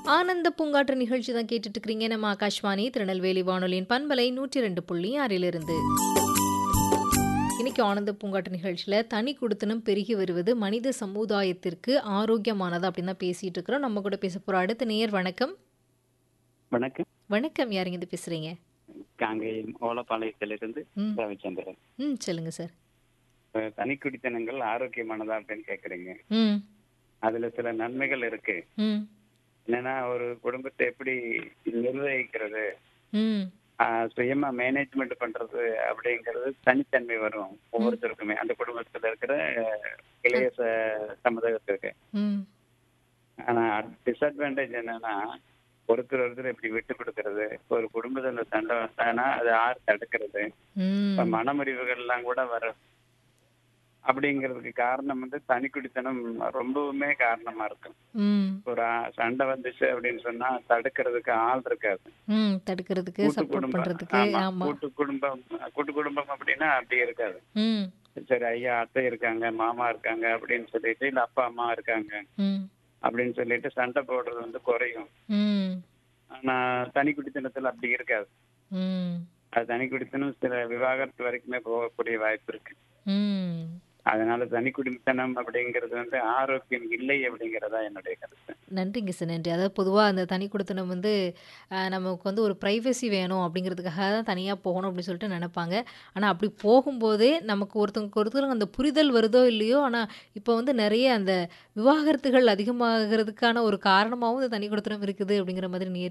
ஆனந்த பூங்காற்று நிகழ்ச்சி தான் கேட்டுட்டு இருக்கிறீங்க நம்ம ஆகாஷ்வாணி திருநெல்வேலி வானொலியின் பண்பலை நூற்றி ரெண்டு புள்ளி ஆறிலிருந்து இன்னைக்கு ஆனந்த பூங்காற்று நிகழ்ச்சியில் தனி குடுத்தனம் பெருகி வருவது மனித சமுதாயத்திற்கு ஆரோக்கியமானதா அப்படின்னு தான் பேசிட்டு இருக்கிறோம் நம்ம கூட பேச போற அடுத்த நேயர் வணக்கம் வணக்கம் வணக்கம் யாருங்க இது பேசுறீங்க காங்கேயம் ஓலப்பாளையத்திலிருந்து ம் ரவிச்சந்திரன் ம் சொல்லுங்க சார் இப்ப தனி குடித்தனங்கள் ஆரோக்கியமானதா அப்படின்னு கேக்குறீங்க ம் அதுல சில நன்மைகள் இருக்கு ம் என்னன்னா ஒரு குடும்பத்தை எப்படி நிர்வகிக்கிறது ம் ஆஹ் சுயமா மேனேஜ்மெண்ட் பண்றது அப்படிங்கிறது தனித்தன்மை வரும் ஒவ்வொருத்தருக்குமே அந்த குடும்பத்துல இருக்கிற அஹ், இளைய ச- சமுதாயத்திற்கு ம் ஆனா டிஸ்அட்வான்டேஜ் என்னன்னா ஒருத்தர் ஒருத்தர் இப்படி விட்டு கொடுக்கறது ஒரு குடும்பத்துல சண்டை வந்தானா அதை ஆறு தடுக்கிறது இப்ப ம் மனமுறிவுகள் எல்லாம் கூட வர அப்படிங்கிறதுக்கு காரணம் வந்து தனி குடித்தனம் ரொம்பவுமே காரணமா இருக்கும் ம் ஒரு ஆ- சண்டை வந்துச்சு அப்படின்னு சொன்னா தடுக்கிறதுக்கு ஆள் இருக்காது ம் தடுக்கிறதுக்கு கூட்டு சப்போர்ட் குடும்பம் பண்றதுக்கு ஆமா, ஆமா கூட்டு குடும்பம் கூட்டு குடும்பம் அப்படின்னா அப்படி இருக்காது ம் சரி ஐயா அத்தை இருக்காங்க மாமா இருக்காங்க அப்படின்னு சொல்லிட்டு இல்ல அப்பா அம்மா இருக்காங்க ம் அப்படின்னு சொல்லிட்டு சண்டை போடுறது வந்து குறையும் ம் ஆனா தனி குடித்தனத்துல அப்படி இருக்காது ம் அது தனி குடித்தனம் சில விவாகரத்து வரைக்குமே போகக்கூடிய வாய்ப்பு இருக்கு ம் அதனால தனி குடித்தனம் அப்படிங்கிறது வந்து ஆரோக்கியம் இல்லை அப்படிங்கறதா என்னுடைய கருத்து நன்றிங்க சார் நன்றி அதாவது பொதுவாக அந்த தனி குடித்தனம் வந்து அஹ், நமக்கு வந்து ஒரு ப்ரைவசி வேணும் அப்படிங்கிறதுக்காக தான் தனியாக போகணும் அப்படின்னு சொல்லிட்டு நினைப்பாங்க ஆனால் அப்படி போகும்போதே நமக்கு ஒருத்தவங்க ஒருத்தருக்கு அந்த புரிதல் வருதோ இல்லையோ ஆனால் இப்போ வந்து நிறைய அந்த விவாகரத்துகள் அதிகமாகிறதுக்கான ஒரு காரணமாகவும் இந்த தனி குடித்தனம் இருக்குது அப்படிங்கிற மாதிரி நீ